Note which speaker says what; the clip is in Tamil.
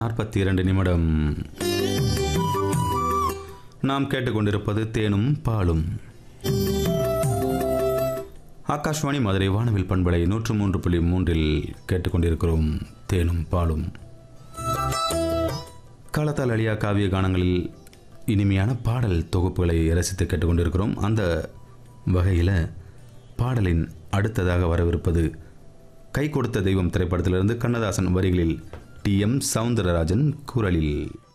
Speaker 1: நாற்பத்தி இரண்டு நிமிடம் நாம் கேட்டுக்கொண்டிருப்பது தேனும் பாலும் ஆகாஷ்வாணி மதுரை வானவில் பண்பலை நூற்று மூன்று புள்ளி மூன்றில் கேட்டுக்கொண்டிருக்கிறோம் தேனும் பாலும் காலத்தால் அழியா காவிய கானங்களில் இனிமையான பாடல் தொகுப்புகளை ரசித்து கேட்டுக்கொண்டிருக்கிறோம் அந்த வகையில் பாடலின் அடுத்ததாக வரவிருப்பது கை கொடுத்த தெய்வம் திரைப்படத்திலிருந்து கண்ணதாசன் வரிகளில் டி எம் சவுந்தரராஜன் குரலில்